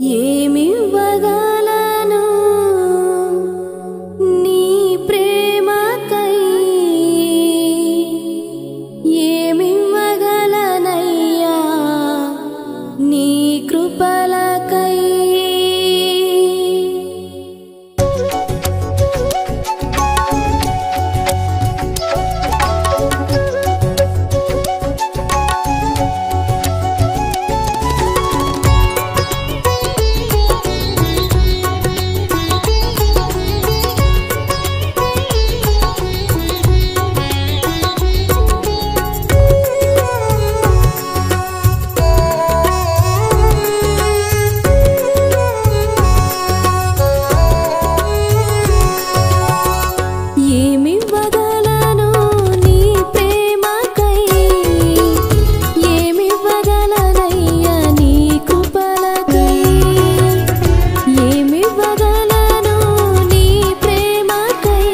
ఏమివ్వగలను నీ ప్రేమకై ఏమివ్వగలనయ్యా నీ కృపలకై ఏమివ్వగలను నీ ప్రేమకై ఏమివ్వగలనయ్యా నీ కృపలకై ఏమివ్వగలను నీ ప్రేమకై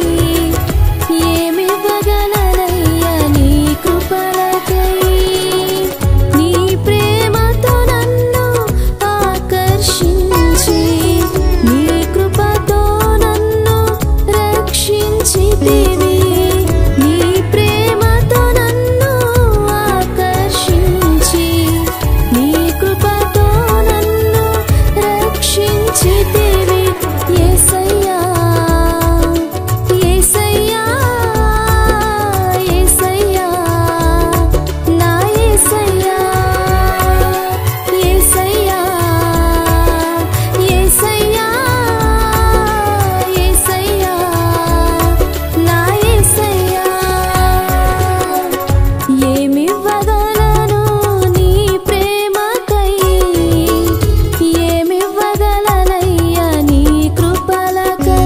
ఏమివ్వగలనయ్యా నీ కృపలకై నీ ప్రేమతో నన్ను ఆకర్షించి నీ కృపతో నన్ను రక్షించితివి నీ ప్రేమతో నన్ను ఆకర్షించి నీ కృపతో నన్ను రక్షించితివి యేసయ్యా యేసయ్యా యేసయ్యా నా యేసయ్యా యేసయ్యా యేసయ్యా యేసయ్యా నా యేసయ్యా ఏమివ్వగలను నీ ప్రేమకై ఏమివ్వగలనయ్యా నీ కృపలకై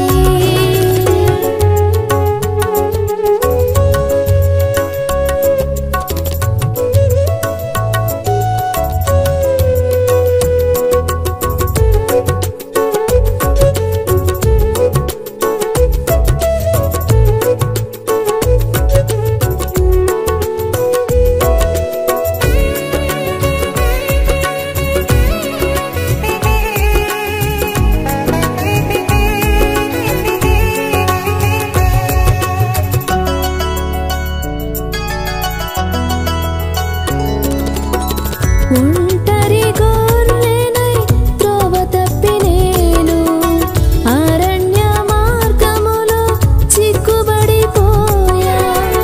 ఒంటరి గొర్రెనై త్రోవ తప్పి నేను అరణ్య మార్గములో చిక్కుబడిపోయా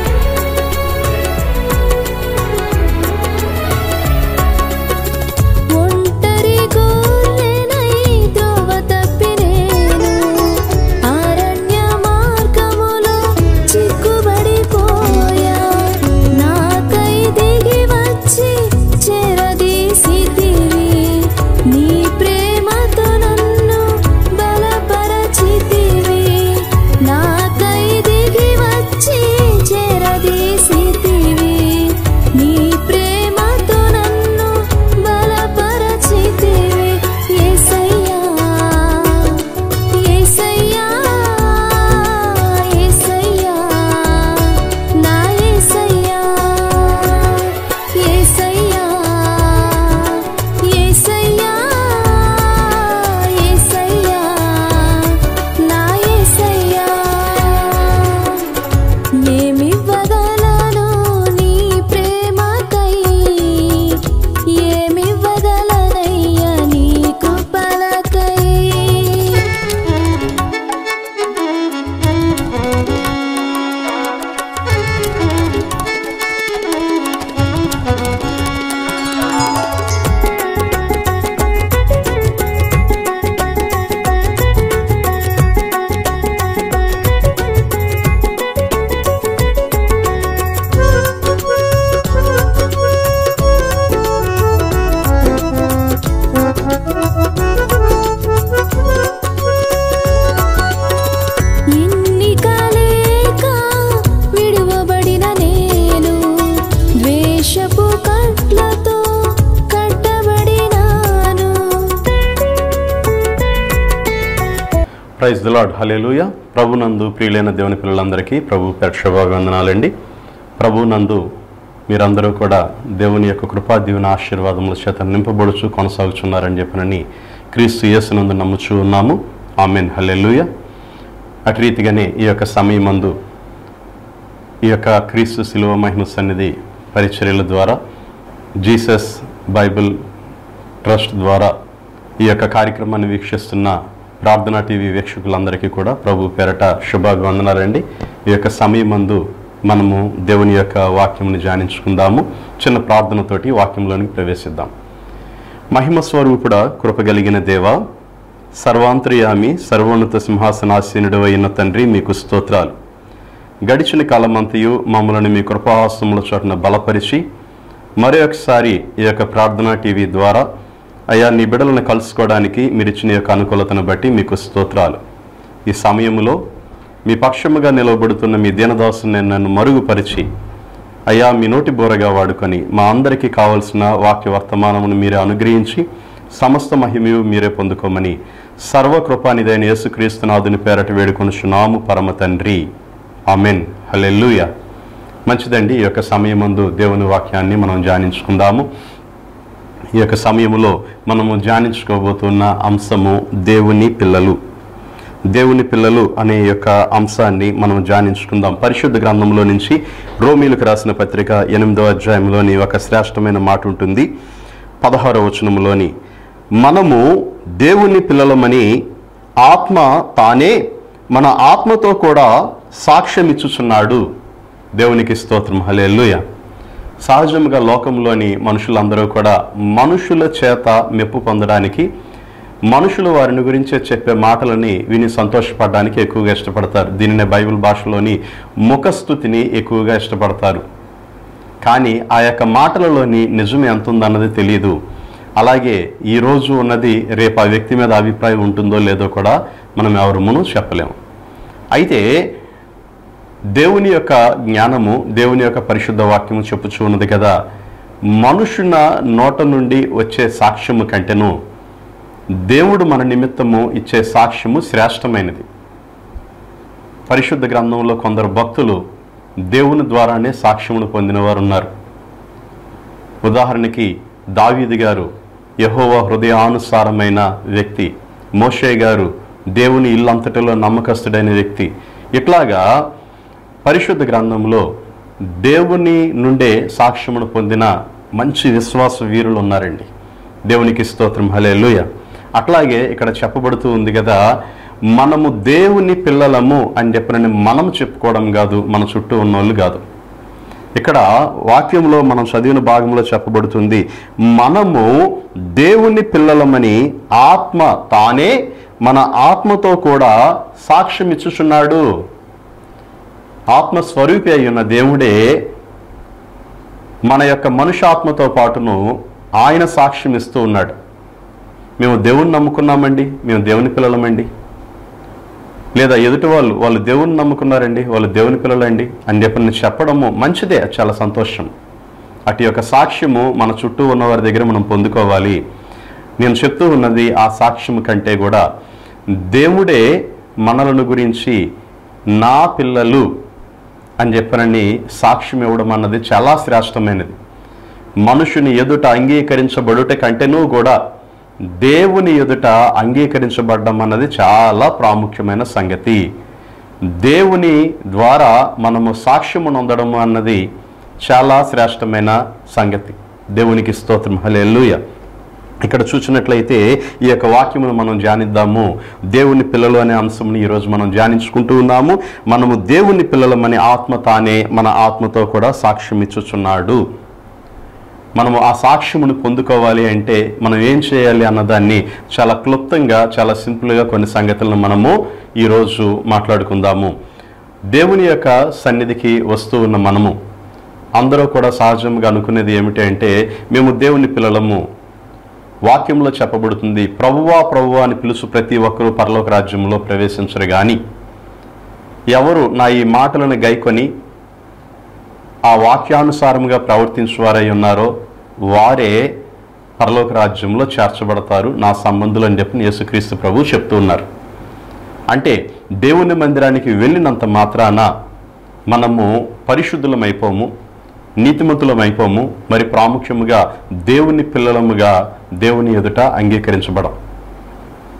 ఒంటరి గొర్రెనై త్రోవ తప్పి నేను అరణ్య మార్గములో చిక్కుబడిపోయా నాకై దిగి వచ్చి చెరదీసితివి నీ ప్రేమతో నన్ను బలపరచితివి నాకై దిగి వచ్చి చెరదీసితివి నీ ప్రేమతో నన్ను బలపరచితివి యేసయ్యా యేసయ్యా యేసయ్యా నా యేసయ్యా యేసయ్యా యేసయ్యా యేసయ్యా నా యేసయ్యా ఏమివ్వగలను నీ ప్రేమకై ఏమివ్వగలనయ్యా నీ కృపలకై ఎన్నిక లేక విడువబడిన నేను ద్వేషపు కట్లతో కట్టబడినాను ప్రైజ్ ది లాడ్ హలేలుయ ప్రభునందు ప్రియులైన దేవుని పిల్లలందరికీ ప్రభు వందనాలండి ప్రభునందు మీరందరూ కూడా దేవుని యొక్క కృపా దీవెన ఆశీర్వాదముల చేత నింపబడుచు కొనసాగుచున్నారని చెప్పనని క్రీస్తు యేసునందు నమ్ముచూ ఉన్నాము ఆమెన్ హల్లెలూయ అటు రీతిగానే ఈ యొక్క సమయమందు ఈ యొక్క క్రీస్తు శిలువ మహిమ సన్నిధి పరిచర్యల ద్వారా జీసస్ బైబిల్ ట్రస్ట్ ద్వారా ఈ యొక్క కార్యక్రమాన్ని వీక్షిస్తున్న ప్రార్థనా టీవీ వీక్షకులందరికీ కూడా ప్రభు పేరట శుభాభివందనాలండి ఈ యొక్క సమయమందు మనము దేవుని యొక్క వాక్యముని ధ్యానించుకుందాము చిన్న ప్రార్థనతోటి వాక్యంలోనికి ప్రవేశిద్దాం మహిమ స్వరూపుడ కృపగలిగిన దేవ సర్వాంతర్యామి సర్వోన్నత సింహాసనాసీనుడు అయిన తండ్రి మీకు స్తోత్రాలు గడిచిన కాలమంతయు మమ్మల్ని మీ కృపాహాసముల చోటున బలపరిచి మరి ఒకసారి ఈ యొక్క ప్రార్థనా టీవీ ద్వారా అయా నీ బిడలను కలుసుకోవడానికి మీరు ఇచ్చిన యొక్క అనుకూలతను బట్టి మీకు స్తోత్రాలు ఈ సమయంలో మీ పక్షముగా నిలవబడుతున్న మీ దీనదాసుని నేను నన్ను మరుగుపరిచి అయ్యా మీ నోటి బోరగా వాడుకొని మా అందరికీ కావలసిన వాక్య వర్తమానమును మీరే అనుగ్రహించి సమస్త మహిమయు మీరే పొందుకోమని సర్వకృపానిదైన యేసుక్రీస్తునాథుని పేరట వేడుకొనుచున్నాము పరమ తండ్రి ఆమెన్ హల్లెలూయ మంచిదండి ఈ యొక్క సమయమందు దేవుని వాక్యాన్ని మనం ధ్యానించుకుందాము ఈ యొక్క సమయంలో మనము ధ్యానించుకోబోతున్న అంశము దేవుని పిల్లలు దేవుని పిల్లలు అనే యొక్క అంశాన్ని మనం ధ్యానించుకుందాం పరిశుద్ధ గ్రంథంలో నుంచి రోమీలకు రాసిన పత్రిక ఎనిమిదో అధ్యాయంలోని ఒక శ్రేష్టమైన మాట ఉంటుంది పదహారో వచనంలోని మనము దేవుని పిల్లలమని ఆత్మ తానే మన ఆత్మతో కూడా సాక్ష్యం ఇచ్చుచున్నాడు దేవునికి స్తోత్రం హల్లెలూయా సహజంగా లోకంలోని మనుషులందరూ కూడా మనుషుల చేత మెప్పు పొందడానికి మనుషులు వారిని గురించే చెప్పే మాటలని విని సంతోషపడడానికి ఎక్కువగా ఇష్టపడతారు దీనినే బైబిల్ భాషలోని ముఖస్థుతిని ఎక్కువగా ఇష్టపడతారు కానీ ఆ యొక్క మాటలలోని నిజం ఎంత ఉందన్నది తెలియదు అలాగే ఈ రోజు ఉన్నది రేపు ఆ వ్యక్తి మీద అభిప్రాయం ఉంటుందో లేదో కూడా మనం ఎవరమును చెప్పలేము అయితే దేవుని యొక్క జ్ఞానము దేవుని యొక్క పరిశుద్ధ వాక్యము చెప్పుచూ ఉన్నది కదా మనుషుల నోట నుండి వచ్చే సాక్ష్యము కంటేను దేవుడు మన నిమిత్తము ఇచ్చే సాక్ష్యము శ్రేష్టమైనది పరిశుద్ధ గ్రంథంలో కొందరు భక్తులు దేవుని ద్వారానే సాక్ష్యమును పొందినవారు ఉన్నారు ఉదాహరణకి దావీది గారు యహోవ హృదయానుసారమైన వ్యక్తి మోషే గారు దేవుని ఇల్లంతటిలో నమ్మకస్తుడైన వ్యక్తి ఇట్లాగా పరిశుద్ధ గ్రంథంలో దేవుని నుండే సాక్ష్యమును పొందిన మంచి విశ్వాస వీరులు ఉన్నారండి దేవునికి స్తోత్రం హలేలుయ అట్లాగే ఇక్కడ చెప్పబడుతూ ఉంది కదా మనము దేవుని పిల్లలము అని చెప్పినని మనం చెప్పుకోవడం కాదు మన చుట్టూ ఉన్నోళ్ళు కాదు ఇక్కడ వాక్యంలో మనం చదివిన భాగంలో చెప్పబడుతుంది మనము దేవుని పిల్లలమని ఆత్మ తానే మన ఆత్మతో కూడా సాక్ష్యం ఇచ్చుచున్నాడు ఆత్మస్వరూపి అయి ఉన్న దేవుడే మన యొక్క మనుషాత్మతో పాటును ఆయన సాక్ష్యం ఇస్తూ ఉన్నాడు మేము దేవుణ్ణి నమ్ముకున్నామండి మేము దేవుని పిల్లలమండి లేదా ఎదుటి వాళ్ళు వాళ్ళు దేవుని నమ్ముకున్నారండి వాళ్ళు దేవుని పిల్లలండి అని చెప్పి నేను చెప్పడము మంచిదే అది చాలా సంతోషం అటు యొక్క సాక్ష్యము మన చుట్టూ ఉన్న వారి దగ్గర మనం పొందుకోవాలి నేను చెప్తూ ఉన్నది ఆ సాక్ష్యం కంటే కూడా దేవుడే మనలను గురించి నా పిల్లలు అని చెప్పనని సాక్ష్యం ఇవ్వడం అన్నది చాలా శ్రేష్టమైనది మనుషుని ఎదుట అంగీకరించబడుట కంటేనూ కూడా దేవుని ఎదుట అంగీకరించబడడం అన్నది చాలా ప్రాముఖ్యమైన సంగతి దేవుని ద్వారా మనము సాక్ష్యము నొందడం అన్నది చాలా శ్రేష్టమైన సంగతి దేవునికి స్తోత్రం హల్లెలూయా ఇక్కడ చూసినట్లయితే ఈ యొక్క వాక్యమును మనం ధ్యానిద్దాము దేవుని పిల్లలు అనే అంశంని ఈరోజు మనం ధ్యానించుకుంటూ ఉన్నాము మనము దేవుని పిల్లలమని ఆత్మ తానే మన ఆత్మతో కూడా సాక్ష్యం ఇచ్చుచున్నాడు మనము ఆ సాక్ష్యమును పొందుకోవాలి అంటే మనం ఏం చేయాలి అన్నదాన్ని చాలా క్లుప్తంగా చాలా సింపుల్గా కొన్ని సంగతులను మనము ఈరోజు మాట్లాడుకుందాము దేవుని యొక్క సన్నిధికి వస్తూ ఉన్న మనము అందరూ కూడా సహజంగా అనుకునేది ఏమిటి అంటే మేము దేవుని పిల్లలము వాక్యంలో చెప్పబడుతుంది ప్రభువా ప్రభువా అని పిలుచు ప్రతి ఒక్కరూ పరలోక రాజ్యంలో ప్రవేశించరు కానీ ఎవరు నా ఈ మాటలను గైకొని ఆ వాక్యానుసారంగా ప్రవర్తించువారై ఉన్నారో వారే పరలోక రాజ్యంలో చేర్చబడతారు నా సంబంధులు అని చెప్పి యేసుక్రీస్తు ప్రభు చెప్తూ ఉన్నారు అంటే దేవుని మందిరానికి వెళ్ళినంత మాత్రాన మనము పరిశుద్ధులమైపోము నీతిమంతులమైపోము మరి ప్రాముఖ్యముగా దేవుని పిల్లలముగా దేవుని ఎదుట అంగీకరించబడం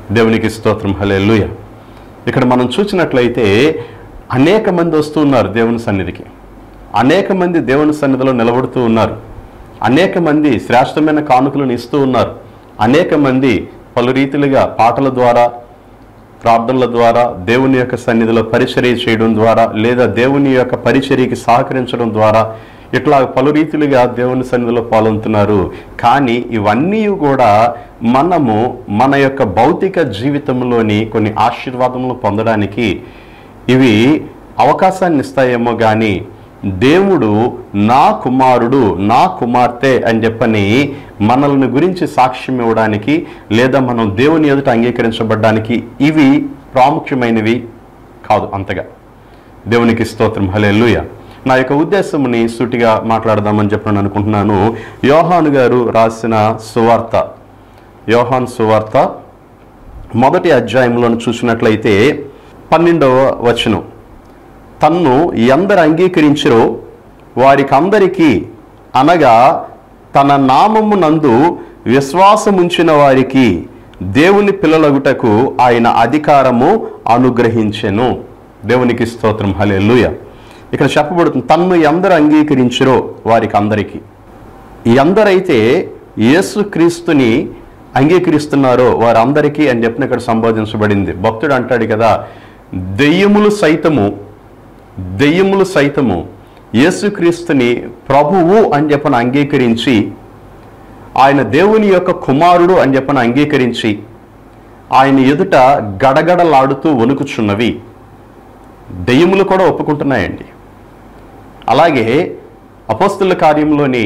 దేవునికి స్తోత్రం హల్లెలూయా ఇక్కడ మనం చూసినట్లయితే అనేక మంది వస్తూ ఉన్నారు దేవుని సన్నిధికి అనేక మంది దేవుని సన్నిధిలో నిలబడుతూ ఉన్నారు అనేక మంది శ్రేష్టమైన కానుకలను ఇస్తూ ఉన్నారు అనేక మంది పలు రీతిలుగా పాటల ద్వారా ప్రార్థనల ద్వారా దేవుని యొక్క సన్నిధిలో పరిచర్య చేయడం ద్వారా లేదా దేవుని యొక్క పరిచర్యకి సహకరించడం ద్వారా ఇట్లా పలు రీతిలుగా దేవుని సన్నిధిలో పాల్గొంటున్నారు కానీ ఇవన్నీ కూడా మనము మన యొక్క భౌతిక జీవితంలోని కొన్ని ఆశీర్వాదములు పొందడానికి ఇవి అవకాశాన్ని ఇస్తాయేమో కానీ దేవుడు నా కుమారుడు నా కుమార్తె అని చెప్పని మనల్ని గురించి సాక్ష్యం ఇవ్వడానికి లేదా మనం దేవుని ఎదుట అంగీకరించబడడానికి ఇవి ప్రాముఖ్యమైనవి కాదు అంతగా దేవునికి స్తోత్రం హల్లెలూయ నా యొక్క ఉద్దేశముని సూటిగా మాట్లాడదామని చెప్పి నేను అనుకుంటున్నాను యోహాను గారు రాసిన సువార్త యోహాన్ సువార్త మొదటి అధ్యాయంలో చూసినట్లయితే పన్నెండవ వచనం తన్ను ఎందరు అంగీకరించరో వారికందరికీ అనగా తన నామము నందు విశ్వాసముంచిన వారికి దేవుని పిల్లలగుటకు ఆయన అధికారము అనుగ్రహించెను దేవునికి స్తోత్రం హల్లెలూయా ఇక్కడ చెప్పబడుతుంది తన్ను ఎందరు అంగీకరించరో వారికి అందరికీ ఎందరైతే యేసుక్రీస్తుని అంగీకరిస్తున్నారో వారందరికీ అని చెప్పిన ఇక్కడ సంబోధించబడింది భక్తుడు అంటాడు కదా దెయ్యములు సైతము దెయ్యములు సైతము యేసుక్రీస్తుని ప్రభువు అని చెప్పని అంగీకరించి ఆయన దేవుని యొక్క కుమారుడు అని చెప్పని అంగీకరించి ఆయన ఎదుట గడగడలాడుతూ వణుకుచున్నవి దెయ్యములు కూడా ఒప్పుకుంటున్నాయండి అలాగే అపోస్తుల కార్యంలోని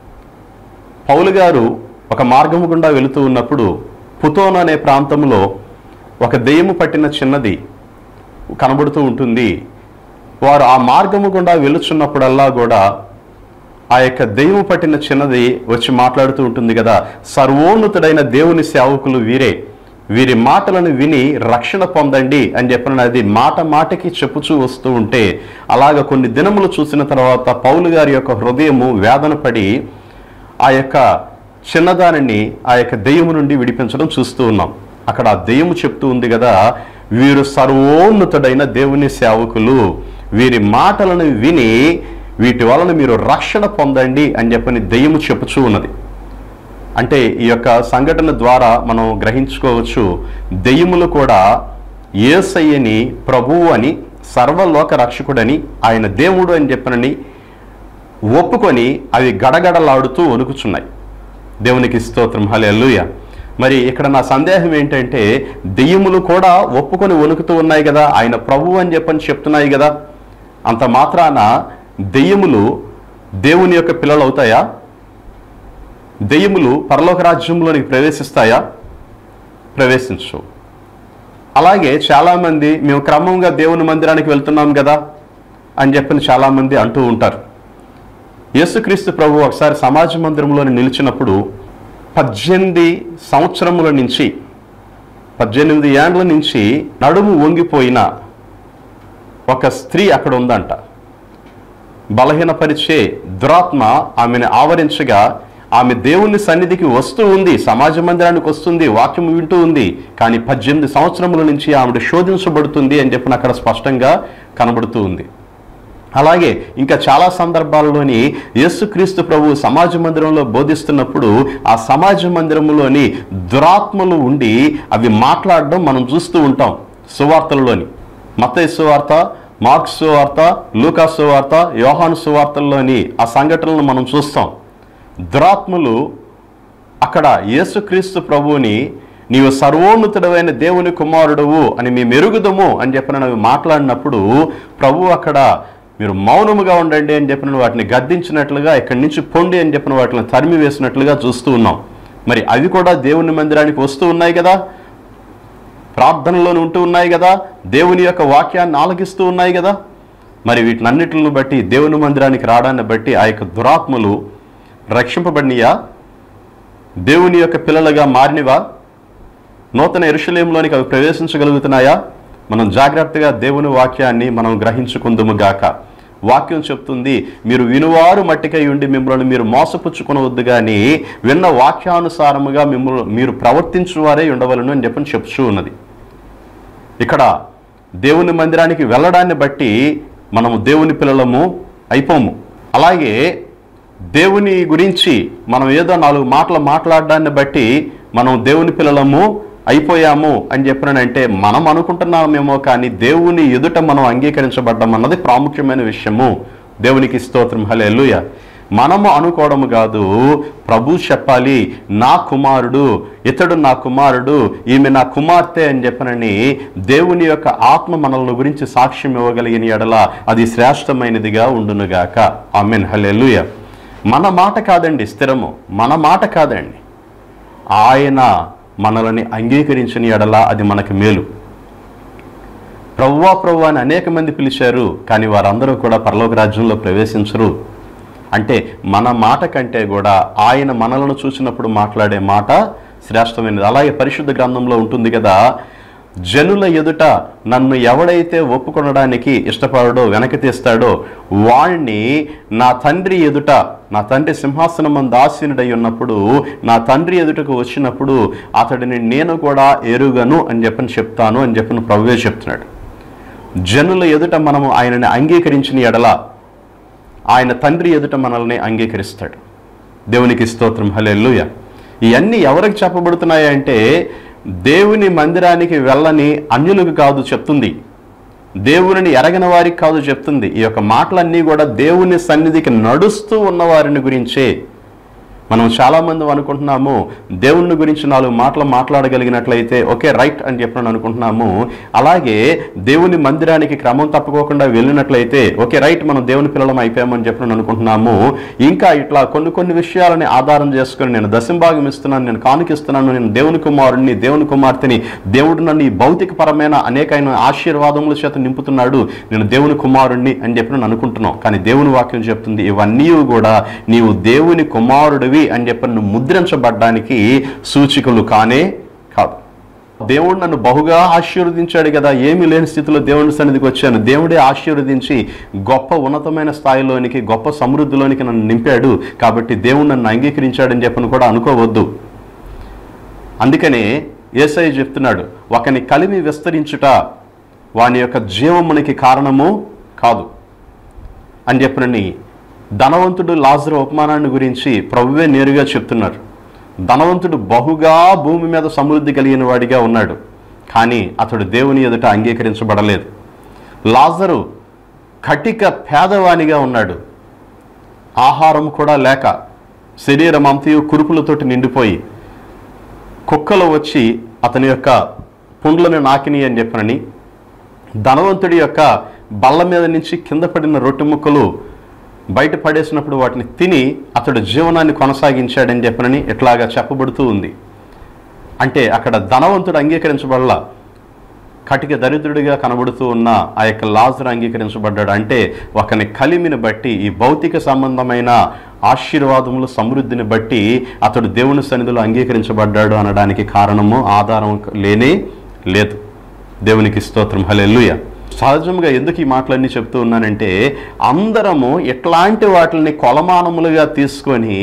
పౌలు గారు ఒక మార్గము గుండా వెళుతూ ఉన్నప్పుడు పుతోన్ అనే ప్రాంతంలో ఒక దెయ్యము పట్టిన చిన్నది కనబడుతూ ఉంటుంది వారు ఆ మార్గము గుండా వెళుచున్నప్పుడల్లా కూడా ఆ యొక్క దెయ్యము పట్టిన చిన్నది వచ్చి మాట్లాడుతూ ఉంటుంది కదా సర్వోన్నతుడైన దేవుని సేవకులు వీరే వీరి మాటలను విని రక్షణ పొందండి అని చెప్పిన అది మాట మాటకి చెప్పుచూ వస్తూ ఉంటే అలాగ కొన్ని దినములు చూసిన తర్వాత పౌలు గారి యొక్క హృదయము వేదన పడి ఆ యొక్క చిన్నదానిని ఆ యొక్క దెయ్యము నుండి విడిపించడం చూస్తూ ఉన్నాం అక్కడ ఆ దెయ్యము చెప్తూ ఉంది కదా వీరు సర్వోన్నతుడైన దేవుని సేవకులు వీరి మాటలను విని వీటి వలన మీరు రక్షణ పొందండి అని చెప్పని దెయ్యము చెప్పుచూ ఉన్నది అంటే ఈ యొక్క సంఘటన ద్వారా మనం గ్రహించుకోవచ్చు దెయ్యములు కూడా ఏసయ్యని ప్రభువు అని సర్వలోక రక్షకుడని ఆయన దేవుడు అని చెప్పనని ఒప్పుకొని అవి గడగడలాడుతూ వణుకుచున్నాయి దేవునికి స్తోత్రం హల్లెలూయ మరి ఇక్కడ నా సందేహం ఏంటంటే దెయ్యములు కూడా ఒప్పుకొని వణుకుతూ ఉన్నాయి కదా ఆయన ప్రభు అని చెప్పని చెప్తున్నాయి కదా అంత మాత్రాన దెయ్యములు దేవుని యొక్క పిల్లలు అవుతాయా దెయ్యములు పరలోక రాజ్యంలోనికి ప్రవేశిస్తాయా ప్రవేశించు అలాగే చాలామంది మేము క్రమంగా దేవుని మందిరానికి వెళ్తున్నాం కదా అని చెప్పని చాలామంది అంటూ ఉంటారు యేసుక్రీస్తు ప్రభు ఒకసారి సమాజ మందిరంలో నిలిచినప్పుడు పద్దెనిమిది సంవత్సరముల నుంచి పద్దెనిమిది ఏండ్ల నుంచి నడుము వంగిపోయిన ఒక స్త్రీ అక్కడ ఉందంట బలహీనపరిచే దురాత్మ ఆమెను ఆవరించగా ఆమె దేవుని సన్నిధికి వస్తూ ఉంది సమాజ మందిరానికి వస్తుంది వాక్యం వింటూ ఉంది కానీ పద్దెనిమిది సంవత్సరముల నుంచి ఆవిడ శోధించబడుతుంది అని చెప్పిన అక్కడ స్పష్టంగా కనబడుతూ ఉంది అలాగే ఇంకా చాలా సందర్భాల్లోని యేసుక్రీస్తు ప్రభు సమాజ మందిరంలో బోధిస్తున్నప్పుడు ఆ సమాజ మందిరంలోని దురాత్మలు ఉండి అవి మాట్లాడడం మనం చూస్తూ ఉంటాం సువార్తలలోని మత్తయి సువార్త మార్క్స్ సువార్త లూకా సువార్త యోహాను సువార్తల్లోని ఆ సంఘటనలను మనం చూస్తాం దురాత్మలు అక్కడ యేసుక్రీస్తు ప్రభువుని నీవు సర్వోన్నతుడమైన దేవుని కుమారుడవు అని మీ మెరుగుదము అని చెప్పిన అవి మాట్లాడినప్పుడు ప్రభు అక్కడ మీరు మౌనముగా ఉండండి అని చెప్పిన వాటిని గద్దించినట్లుగా ఇక్కడి నుంచి పొండి అని చెప్పిన వాటిని తరిమి వేసినట్లుగా చూస్తూ ఉన్నాం మరి అవి కూడా దేవుని మందిరానికి వస్తూ ఉన్నాయి కదా ప్రార్థనలోనే ఉంటూ ఉన్నాయి కదా దేవుని యొక్క వాక్యాన్ని ఆలకిస్తూ ఉన్నాయి కదా మరి వీటినన్నిటిని బట్టి దేవుని మందిరానికి రావడాన్ని బట్టి ఆ యొక్క దురాత్మలు రక్షింపబడినయా దేవుని యొక్క పిల్లలుగా మారినవా నూతన ఎరుషలేంలోనికి అవి ప్రవేశించగలుగుతున్నాయా మనం జాగ్రత్తగా దేవుని వాక్యాన్ని మనం గ్రహించుకుందుము గాక వాక్యం చెప్తుంది మీరు వినువారు మట్టికై ఉండి మిమ్మల్ని మీరు మోసపుచ్చుకునవద్దు కానీ విన్న వాక్యానుసారముగా మిమ్మల్ని మీరు ప్రవర్తించువారే ఉండవలను అని చెప్పని చెప్తూ ఉన్నది ఇక్కడ దేవుని మందిరానికి వెళ్ళడాన్ని బట్టి మనము దేవుని పిల్లలము అయిపోము అలాగే దేవుని గురించి మనం ఏదో నాలుగు మాటలు మాట్లాడడాన్ని బట్టి మనం దేవుని పిల్లలము అయిపోయాము అని చెప్పినంటే మనం అనుకుంటున్నామేమో కానీ దేవుని ఎదుట మనం అంగీకరించబడ్డం అన్నది ప్రాముఖ్యమైన విషయము దేవునికి స్తోత్రం హల్లెలూయా మనము అనుకోవడం కాదు ప్రభు చెప్పాలి నా కుమారుడు ఇతడు నా కుమారుడు ఈమె నా కుమార్తె అని చెప్పనని దేవుని యొక్క ఆత్మ మనల్ని గురించి సాక్ష్యం ఇవ్వగలిగిన ఎడల అది శ్రేష్టమైనదిగా ఉండునుగాక ఆమెన్ హల్లెలూయ మన మాట కాదండి స్థిరము మన మాట కాదండి ఆయన మనల్ని అంగీకరించిన ఎడల అది మనకు మేలు ప్రవ్వా ప్రవ్వా అని అనేక మంది పిలిచారు కానీ వారందరూ కూడా పరలోక రాజ్యంలో ప్రవేశించరు అంటే మన మాట కంటే కూడా ఆయన మనలను చూసినప్పుడు మాట్లాడే మాట శ్రేష్టమైనది అలాగే పరిశుద్ధ గ్రంథంలో ఉంటుంది కదా జనుల ఎదుట నన్ను ఎవడైతే ఒప్పుకొనడానికి ఇష్టపడడో వెనక్కి తీస్తాడో వాణ్ణి నా తండ్రి ఎదుట నా తండ్రి సింహాసనం మంది ఆసీనుడై ఉన్నప్పుడు నా తండ్రి ఎదుటకు వచ్చినప్పుడు అతడిని నేను కూడా ఎరుగను అని చెప్పని చెప్తాను అని చెప్పని ప్రభువే చెప్తున్నాడు జనుల ఎదుట మనము ఆయనని అంగీకరించిన ఎడల ఆయన తండ్రి ఎదుట మనల్ని అంగీకరిస్తాడు దేవునికి స్తోత్రం హల్లెలూయ ఇవన్నీ ఎవరికి చెప్పబడుతున్నాయి అంటే దేవుని మందిరానికి వెళ్ళని అన్యులకు కాదు చెప్తుంది దేవునిని ఎరగని వారికి కాదు చెప్తుంది ఈ యొక్క మాటలన్నీ కూడా దేవుని సన్నిధికి నడుస్తూ ఉన్న వారిని గురించే మనం చాలామంది అనుకుంటున్నాము దేవుని గురించి నాలుగు మాటలు మాట్లాడగలిగినట్లయితే ఓకే రైట్ అని చెప్పి అనుకుంటున్నాము అలాగే దేవుని మందిరానికి క్రమం తప్పుకోకుండా వెళ్ళినట్లయితే ఓకే రైట్ మనం దేవుని పిల్లలం అయిపోయామని చెప్పి అనుకుంటున్నాము ఇంకా ఇట్లా కొన్ని కొన్ని విషయాలని ఆధారం చేసుకొని నేను దశంభాగం ఇస్తున్నాను నేను కానుకిస్తున్నాను నేను దేవుని కుమారుడిని దేవుని కుమార్తెని దేవుడు నన్ను ఈ భౌతిక పరమైన అనేకమైన ఆశీర్వాదముల చేత నింపుతున్నాడు నేను దేవుని కుమారుణ్ణి అని చెప్పి నేను అనుకుంటున్నాం కానీ దేవుని వాక్యం చెప్తుంది ఇవన్నీ కూడా నీవు దేవుని కుమారుడివి అని చెప్పి నువ్వు ముద్రించబడ్డానికి సూచికలు కానే కాదు దేవుడు నన్ను బహుగా ఆశీర్వదించాడు కదా ఏమీ లేని స్థితిలో దేవుని సన్నిధికి వచ్చాను దేవుడే ఆశీర్వదించి గొప్ప ఉన్నతమైన స్థాయిలోనికి గొప్ప సమృద్ధిలోనికి నన్ను నింపాడు కాబట్టి దేవుడు నన్ను అంగీకరించాడని చెప్పని కూడా అనుకోవద్దు అందుకనే ఏసై చెప్తున్నాడు ఒకని కలిమి విస్తరించుట వాని యొక్క జీవమునికి కారణము కాదు అని చెప్పినని ధనవంతుడు లాజరు ఉపమానాన్ని గురించి ప్రభువే నేరుగా చెప్తున్నారు ధనవంతుడు బహుగా భూమి మీద సమృద్ధి కలిగిన వాడిగా ఉన్నాడు కానీ అతడు దేవుని ఎదుట అంగీకరించబడలేదు లాజరు కటిక పేదవానిగా ఉన్నాడు ఆహారం కూడా లేక శరీరం అంతయు కురుపులతోటి నిండిపోయి కుక్కలు వచ్చి అతని యొక్క పుండ్లను నాకిని అని చెప్పనని ధనవంతుడి యొక్క బల్ల మీద నుంచి కింద పడిన రొట్టె ముక్కలు బయట పడేసినప్పుడు వాటిని తిని అతడు జీవనాన్ని కొనసాగించాడని చెప్పనని ఇట్లాగా చెప్పబడుతూ ఉంది అంటే అక్కడ ధనవంతుడు అంగీకరించబడలా కటిక దరిద్రుడిగా కనబడుతూ ఉన్న ఆ యొక్క లాజర్ అంగీకరించబడ్డాడు అంటే ఒకని కలిమిని బట్టి ఈ భౌతిక సంబంధమైన ఆశీర్వాదములు సమృద్ధిని బట్టి అతడు దేవుని సన్నిధిలో అంగీకరించబడ్డాడు అనడానికి కారణము ఆధారం లేనే లేదు దేవునికి స్తోత్రం హల్లెలూయా సహజంగా ఎందుకు ఈ మాటలన్నీ చెప్తూ ఉన్నానంటే అందరము ఎట్లాంటి వాటిని కొలమానములుగా తీసుకొని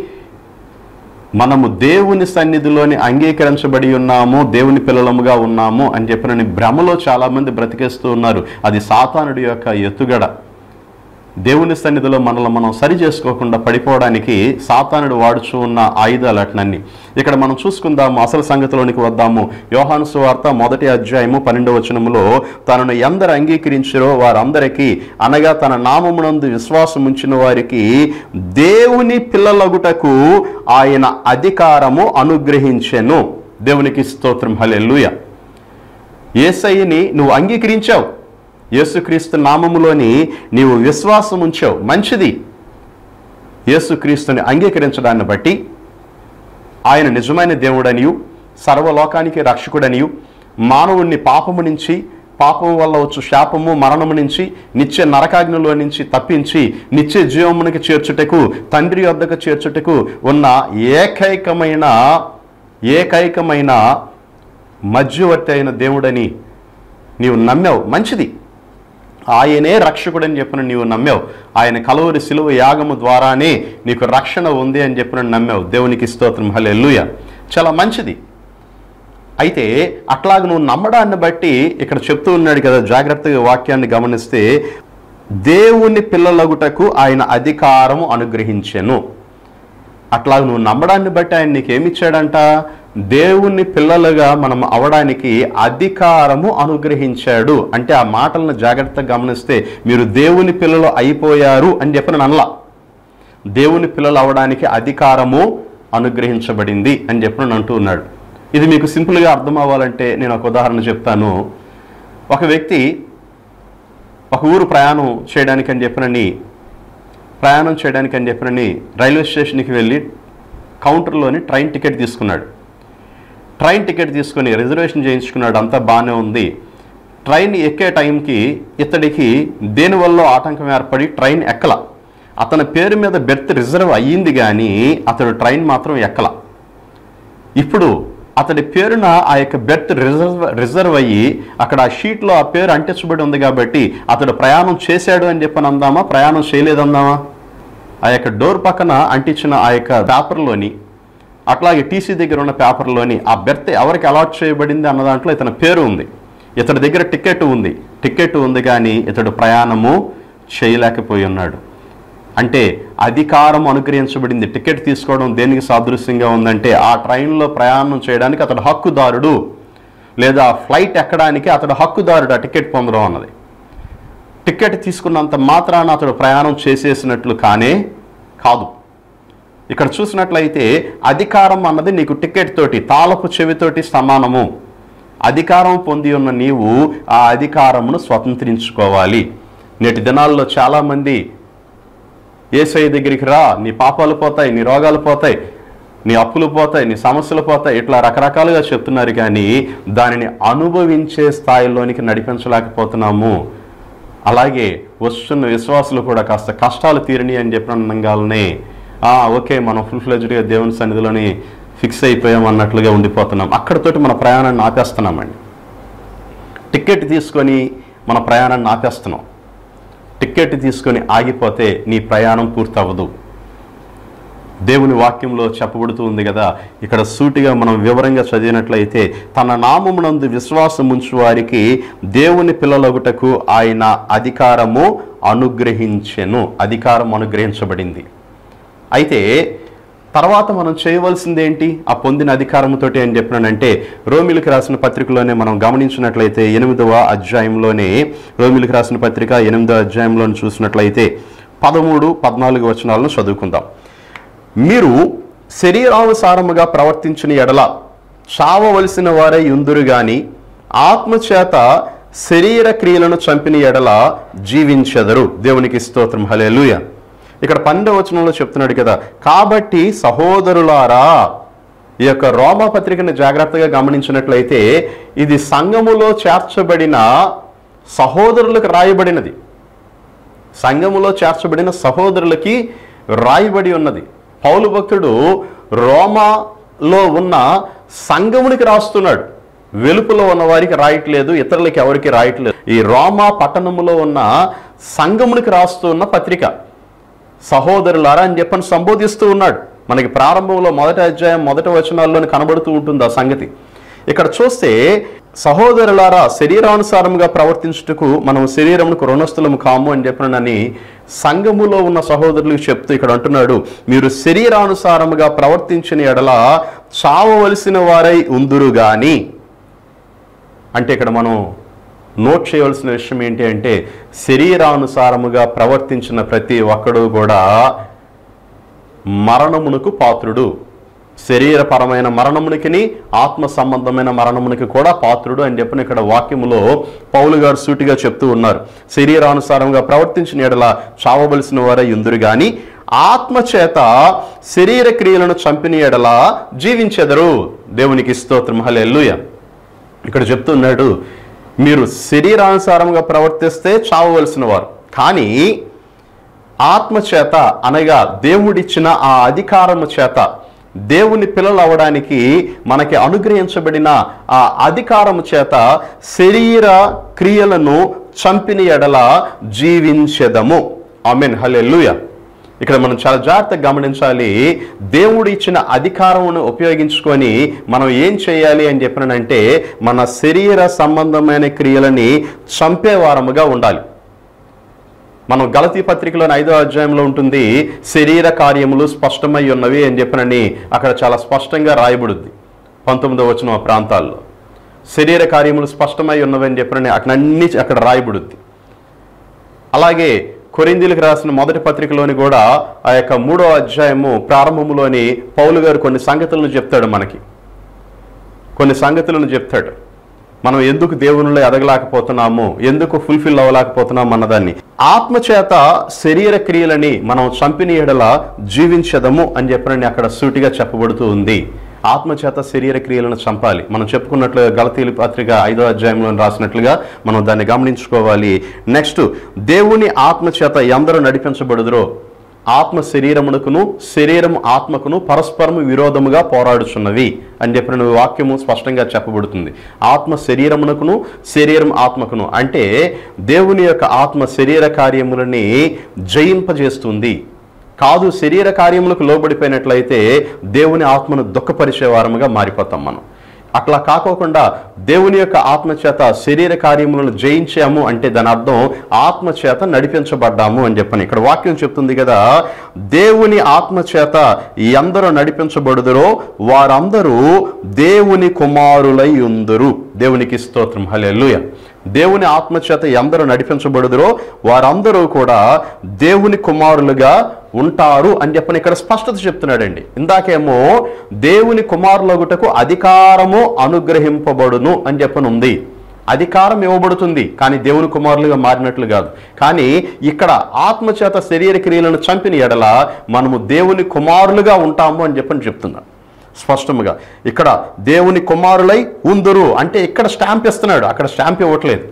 మనము దేవుని సన్నిధిలోని అంగీకరించబడి ఉన్నాము దేవుని పిల్లలముగా ఉన్నాము అని చెప్పిన భ్రమలో చాలామంది బ్రతికేస్తూ ఉన్నారు అది సాతానుడి యొక్క ఎత్తుగడ దేవుని సన్నిధిలో మనల్ని మనం సరి చేసుకోకుండా పడిపోవడానికి సాతానుడు వాడుచూ ఉన్న ఆయుధాలు అట్లన్నీ ఇక్కడ మనం చూసుకుందాము అసలు సంగతిలోనికి వద్దాము యోహాను సువార్త మొదటి అధ్యాయము పన్నెండవ వచనములో తనను ఎందరు అంగీకరించారో వారందరికీ అనగా తన నామమునందు విశ్వాసం ఉంచిన వారికి దేవుని పిల్లలగుటకు ఆయన అధికారము అనుగ్రహించెను దేవునికి స్తోత్రం హల్లెలూయ ఏసయ్యని నువ్వు అంగీకరించావు యేసుక్రీస్తు నామములోని నీవు విశ్వాసం ఉంచావు మంచిది యేసుక్రీస్తుని అంగీకరించడాన్ని బట్టి ఆయన నిజమైన దేవుడనియు సర్వలోకానికి రక్షకుడనియు మానవుణ్ణి పాపము నుంచి పాపం వల్ల వచ్చు శాపము మరణము నుంచి నిత్య నరకాగ్నిలో నుంచి తప్పించి నిత్య జీవమునికి చేర్చుటకు తండ్రి వద్దకు చేర్చుటకు ఉన్న ఏకైకమైన ఏకైకమైన మధ్యవర్తి అయిన దేవుడని నీవు నమ్మావు మంచిది ఆయనే రక్షకుడని చెప్పిన నీవు నమ్మావు ఆయన కలవరి సిలువ యాగము ద్వారానే నీకు రక్షణ ఉంది అని చెప్పిన నమ్మావు దేవునికి స్తోత్రం హల్లెలూయా చాలా మంచిది అయితే అట్లాగ నువ్వు నమ్మడాన్ని బట్టి ఇక్కడ చెప్తూ ఉన్నాడు కదా జాగ్రత్తగా వాక్యాన్ని గమనిస్తే దేవుని పిల్లలగుటకు ఆయన అధికారము అనుగ్రహించెను అట్లాగ నువ్వు నమ్మడాన్ని బట్టి ఆయన నీకేమిచ్చాడంట దేవుని పిల్లలుగా మనం అవడానికి అధికారము అనుగ్రహించాడు అంటే ఆ మాటలను జాగ్రత్తగా గమనిస్తే మీరు దేవుని పిల్లలు అయిపోయారు అని చెప్పిన అనలా దేవుని పిల్లలు అవడానికి అధికారము అనుగ్రహించబడింది అని చెప్పి అంటూ ఉన్నాడు ఇది మీకు సింపుల్గా అర్థం అవ్వాలంటే నేను ఒక ఉదాహరణ చెప్తాను ఒక వ్యక్తి ఒక ఊరు ప్రయాణం చేయడానికి అని చెప్పినని ప్రయాణం చేయడానికి అని చెప్పినని రైల్వే స్టేషన్కి వెళ్ళి కౌంటర్లోని ట్రైన్ టికెట్ తీసుకున్నాడు ట్రైన్ టికెట్ తీసుకొని రిజర్వేషన్ చేయించుకున్నాడు అంతా బాగానే ఉంది ట్రైన్ ఎక్కే టైంకి ఇతడికి దేనివల్ల ఆటంకం ఏర్పడి ట్రైన్ ఎక్కల అతని పేరు మీద బెర్త్ రిజర్వ్ అయ్యింది కానీ అతడు ట్రైన్ మాత్రం ఎక్కల ఇప్పుడు అతడి పేరున ఆ యొక్క బెర్త్ రిజర్వ్ రిజర్వ్ అయ్యి అక్కడ ఆ షీట్లో ఆ పేరు అంటించబడి ఉంది కాబట్టి అతడు ప్రయాణం చేశాడు అని చెప్పని అందామా ప్రయాణం చేయలేదందామా ఆ యొక్క డోర్ పక్కన అంటించిన ఆ యొక్క పేపర్లోని అట్లాగే టీసీ దగ్గర ఉన్న పేపర్లోని ఆ బెర్త్ ఎవరికి అలాట్ చేయబడింది అన్న దాంట్లో ఇతని పేరు ఉంది ఇతడి దగ్గర టికెట్ ఉంది టికెట్ ఉంది కానీ ఇతడు ప్రయాణము చేయలేకపోయి ఉన్నాడు అంటే అధికారం అనుగ్రహించబడింది టికెట్ తీసుకోవడం దేనికి సాదృశ్యంగా ఉందంటే ఆ ట్రైన్లో ప్రయాణం చేయడానికి అతడు హక్కుదారుడు లేదా ఫ్లైట్ ఎక్కడానికి అతడు హక్కుదారుడు ఆ టికెట్ పొందడం అన్నది టికెట్ తీసుకున్నంత మాత్రాన అతడు ప్రయాణం చేసేసినట్లు కానే కాదు ఇక్కడ చూసినట్లయితే అధికారం అన్నది నీకు టికెట్ తోటి తాళపు చెవితోటి సమానము అధికారం పొంది ఉన్న నీవు ఆ అధికారమును స్వతంత్రించుకోవాలి నేటి దినాల్లో చాలామంది ఏసఐ దగ్గరికి రా నీ పాపాలు పోతాయి నీ రోగాలు పోతాయి నీ అప్పులు పోతాయి నీ సమస్యలు పోతాయి ఇట్లా రకరకాలుగా చెప్తున్నారు కానీ దానిని అనుభవించే స్థాయిలోనికి నడిపించలేకపోతున్నాము అలాగే వస్తున్న విశ్వాసులు కూడా కాస్త కష్టాలు తీరని అని చెప్పినంగానే ఓకే మనం ఫుల్ ఫ్లెజ్డ్గా దేవుని సన్నిధిలోని ఫిక్స్ అయిపోయాం అన్నట్లుగా ఉండిపోతున్నాం అక్కడతోటి మన ప్రయాణాన్ని ఆపేస్తున్నామండి టికెట్ తీసుకొని మన ప్రయాణాన్ని ఆపేస్తున్నాం టికెట్ తీసుకొని ఆగిపోతే నీ ప్రయాణం పూర్తవ్వదు దేవుని వాక్యంలో చెప్పబడుతూ ఉంది కదా ఇక్కడ సూటిగా మనం వివరంగా చదివినట్లయితే తన నామమునందు విశ్వాసం ఉంచు వారికి దేవుని పిల్లలగుటకు ఆయన అధికారము అనుగ్రహించెను అధికారం అనుగ్రహించబడింది అయితే తర్వాత మనం చేయవలసింది ఏంటి ఆ పొందిన అధికారంతోటి అని చెప్పినానంటే రోమిలకు రాసిన పత్రికలోనే మనం గమనించినట్లయితే ఎనిమిదవ అధ్యాయంలోనే రోమిలకు రాసిన పత్రిక ఎనిమిదవ అధ్యాయంలో చూసినట్లయితే పదమూడు పద్నాలుగు వచనాలను చదువుకుందాం మీరు శరీరానుసారముగా ప్రవర్తించిన ఎడల చావవలసిన వారై ఉందురు గాని ఆత్మచేత శరీర క్రియలను చంపిన ఎడల జీవించెదరు దేవునికి స్తోత్రం హల్లెలూయా ఇక్కడ పన్నెండవ వచనంలో చెప్తున్నాడు కదా కాబట్టి సహోదరులారా ఈ యొక్క రోమా పత్రికను జాగ్రత్తగా గమనించినట్లయితే ఇది సంఘములో చేర్చబడిన సహోదరులకు రాయబడినది సంఘములో చేర్చబడిన సహోదరులకి రాయబడి ఉన్నది పౌలు భక్తుడు రోమాలో ఉన్న సంఘమునికి రాస్తున్నాడు వెలుపులో ఉన్న వారికి రాయట్లేదు ఇతరులకి ఎవరికి రాయట్లేదు ఈ రోమా పట్టణములో ఉన్న సంఘమునికి రాస్తున్న పత్రిక సహోదరులారా అని చెప్పని సంబోధిస్తూ ఉన్నాడు మనకి ప్రారంభంలో మొదటి అధ్యాయం మొదటి వచనాల్లోని కనబడుతూ ఉంటుంది ఆ సంగతి ఇక్కడ చూస్తే సహోదరులారా శరీరానుసారంగా ప్రవర్తించుటకు మనం శరీరమునకు రుణస్థులము కాము అని చెప్పినని సంఘములో ఉన్న సహోదరులకు చెప్తూ ఇక్కడ అంటున్నాడు మీరు శరీరానుసారముగా ప్రవర్తించిన ఎడల చావవలసిన వారై ఉందురు గాని అంటే ఇక్కడ మనం నోట్ చేయవలసిన విషయం ఏంటి అంటే శరీరానుసారముగా ప్రవర్తించిన ప్రతి ఒక్కడు కూడా మరణమునకు పాత్రుడు శరీరపరమైన మరణమునికిని ఆత్మ సంబంధమైన మరణమునికి కూడా పాత్రుడు అని చెప్పిన ఇక్కడ వాక్యములో పౌలు గారు సూటిగా చెప్తూ ఉన్నారు శరీరానుసారంగా ప్రవర్తించిన ఎడల చావవలసిన వారే ఇందురు గాని ఆత్మ చేత శరీర క్రియలను చంపిన ఎడల జీవించెదరు దేవునికి స్తోత్రం హల్లెలూయా ఇక్కడ చెప్తున్నాడు మీరు శరీరానుసారంగా ప్రవర్తిస్తే చావవలసిన వారు కానీ ఆత్మ చేత అనగా దేవుడిచ్చిన ఆ అధికారము చేత దేవుని పిల్లలు అవడానికి మనకి అనుగ్రహించబడిన ఆ అధికారము చేత శరీర క్రియలను చంపిన ఎడల జీవించెదము ఆమెన్ హల్లెలూయ ఇక్కడ మనం చాలా జాగ్రత్తగా గమనించాలి దేవుడు ఇచ్చిన అధికారమును ఉపయోగించుకొని మనం ఏం చేయాలి అని చెప్పినంటే మన శరీర సంబంధమైన క్రియలని చంపేవారముగా ఉండాలి మనం గలతీ పత్రికలోని ఐదో అధ్యాయంలో ఉంటుంది శరీర కార్యములు స్పష్టమై ఉన్నవి అని చెప్పినని అక్కడ చాలా స్పష్టంగా రాయబడుద్ది పంతొమ్మిదో వచ్చిన ప్రాంతాల్లో శరీర కార్యములు స్పష్టమై ఉన్నవి అని చెప్పినని అక్కడ అన్ని అక్కడ రాయబడుద్ది అలాగే కొరిందీలకు రాసిన మొదటి పత్రికలోని కూడా ఆ యొక్క మూడో అధ్యాయము ప్రారంభములోని పౌలు గారు కొన్ని సంగతులను చెప్తాడు మనకి కొన్ని సంగతులను చెప్తాడు మనం ఎందుకు దేవునిలో ఎదగలేకపోతున్నాము ఎందుకు ఫుల్ఫిల్ అవ్వలేకపోతున్నాము అన్నదాన్ని ఆత్మచేత శరీర క్రియలని మనం చంపిన ఎడల జీవించదము అని చెప్పినని అక్కడ సూటిగా చెప్పబడుతూ ఉంది ఆత్మచేత శరీర క్రియలను చంపాలి మనం చెప్పుకున్నట్లు గలతీలు పత్రిక ఐదో అధ్యాయంలో రాసినట్లుగా మనం దాన్ని గమనించుకోవాలి నెక్స్ట్ దేవుని ఆత్మచేత ఎందరూ నడిపించబడుదురో ఆత్మ శరీరమునకును శరీరం ఆత్మకును పరస్పరము విరోధముగా పోరాడుచున్నవి అని చెప్పిన వాక్యము స్పష్టంగా చెప్పబడుతుంది ఆత్మ శరీరమునకును శరీరం ఆత్మకును అంటే దేవుని యొక్క ఆత్మ శరీర కార్యములని జయింపజేస్తుంది కాదు శరీర కార్యములకు లోబడిపోయినట్లయితే దేవుని ఆత్మను దుఃఖపరిచే వారముగా మారిపోతాం మనం అట్లా కాకోకుండా దేవుని యొక్క ఆత్మచేత శరీర కార్యములను జయించాము అంటే దాని అర్థం ఆత్మచేత నడిపించబడ్డాము అని చెప్పని ఇక్కడ వాక్యం చెప్తుంది కదా దేవుని ఆత్మచేత ఎందరూ నడిపించబడుదురో వారందరూ దేవుని కుమారులై ఉందరు దేవునికి స్తోత్రం హల్లెలూయా దేవుని ఆత్మచేత ఎందరూ నడిపించబడుదురో వారందరూ కూడా దేవుని కుమారులుగా ఉంటారు అని చెప్పని ఇక్కడ స్పష్టత చెప్తున్నాడండి ఇందాకేమో దేవుని కుమారులగుటకు అధికారము అనుగ్రహింపబడును అని చెప్పని ఉంది అధికారం ఇవ్వబడుతుంది కానీ దేవుని కుమారులుగా మారినట్లు కాదు కానీ ఇక్కడ ఆత్మచేత శరీర క్రియలను చంపిన ఎడల మనము దేవుని కుమారులుగా ఉంటాము అని చెప్పని చెప్తున్నాడు స్పష్టముగా ఇక్కడ దేవుని కుమారులై ఉందురు అంటే ఇక్కడ స్టాంప్ ఇస్తున్నాడు అక్కడ స్టాంప్ ఇవ్వట్లేదు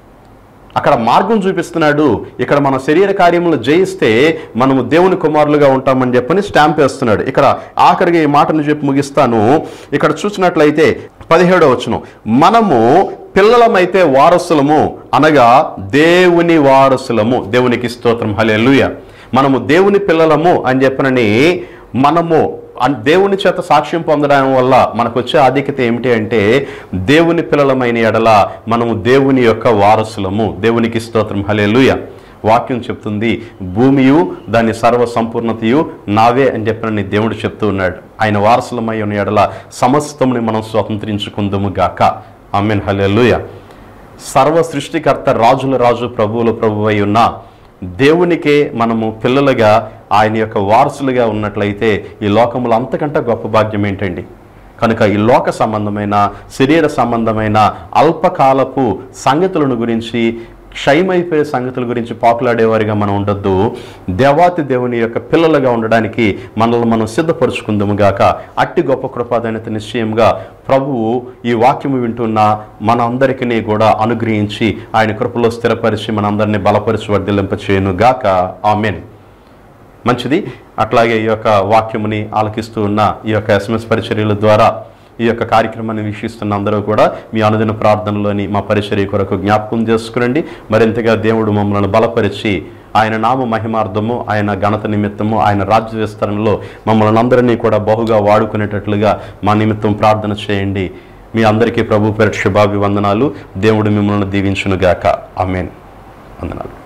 అక్కడ మార్గం చూపిస్తున్నాడు ఇక్కడ మన శరీర కార్యములు జయిస్తే మనము దేవుని కుమారులుగా ఉంటామని చెప్పని స్టాంప్ వేస్తున్నాడు ఇక్కడ ఆఖరిగా ఈ మాటను చెప్పి ముగిస్తాను ఇక్కడ చూసినట్లయితే పదిహేడో వచ్చును మనము పిల్లలమైతే వారసులము అనగా దేవుని వారసులము దేవునికి స్తోత్రం హల్లెలూయా మనము దేవుని పిల్లలము అని చెప్పనని మనము అన్- దేవుని చేత సాక్ష్యం పొందడం వల్ల మనకు వచ్చే ఆధిక్యత ఏమిటి అంటే దేవుని పిల్లలమైన ఎడల మనము దేవుని యొక్క వారసులము దేవునికి స్తోత్రం హల్లెలూయా వాక్యం చెప్తుంది భూమియు దాని సర్వ సంపూర్ణతయు నావే అని చెప్పిన దేవుడు చెప్తూ ఉన్నాడు ఆయన వారసులమై ఉన్న ఎడల సమస్తముని మనం స్వతంత్రించుకుందుము గాక ఆమెన్ హల్లెలూయా సర్వ సృష్టికర్త రాజుల రాజు ప్రభువుల ప్రభువై ఉన్న దేవునికే మనము పిల్లలుగా ఆయన యొక్క వారసులుగా ఉన్నట్లయితే ఈ లోకములో అంతకంటే గొప్ప భాగ్యం ఏంటండి కనుక ఈ లోక సంబంధమైన శరీర సంబంధమైన అల్పకాలపు సంగతులను గురించి క్షయమైపోయే సంగతుల గురించి పాకులాడేవారిగా మనం ఉండొద్దు దేవాతి దేవుని యొక్క పిల్లలుగా ఉండడానికి మనల్ని మనం సిద్ధపరుచుకుందాము గాక అట్టి గొప్ప కృపాదైనత నిశ్చయంగా ప్రభువు ఈ వాక్యము వింటున్న మన అందరికీ కూడా అనుగ్రహించి ఆయన కృపలో స్థిరపరిచి మనందరినీ బలపరిచి వర్ధిల్లింప చేయను గాక ఆమెన్ మంచిది అట్లాగే ఈ యొక్క వాక్యముని ఆలకిస్తూ ఉన్న ఈ యొక్క ఎస్ఎంఎస్ పరిచర్యల ద్వారా ఈ యొక్క కార్యక్రమాన్ని వీక్షిస్తున్న అందరూ కూడా మీ అనుదిన ప్రార్థనలోని మా పరిచర్య కొరకు జ్ఞాపకం చేసుకురండి మరింతగా దేవుడు మమ్మల్ని బలపరిచి ఆయన నామ మహిమార్థము ఆయన ఘనత నిమిత్తము ఆయన రాజ్య విస్తరణలో మమ్మల్ని అందరినీ కూడా బహుగా వాడుకునేటట్లుగా మా నిమిత్తం ప్రార్థన చేయండి మీ అందరికీ ప్రభు పేరు శుభాభివందనాలు దేవుడు మిమ్మల్ని దీవించునుగాక ఆమెన్ వందనాలు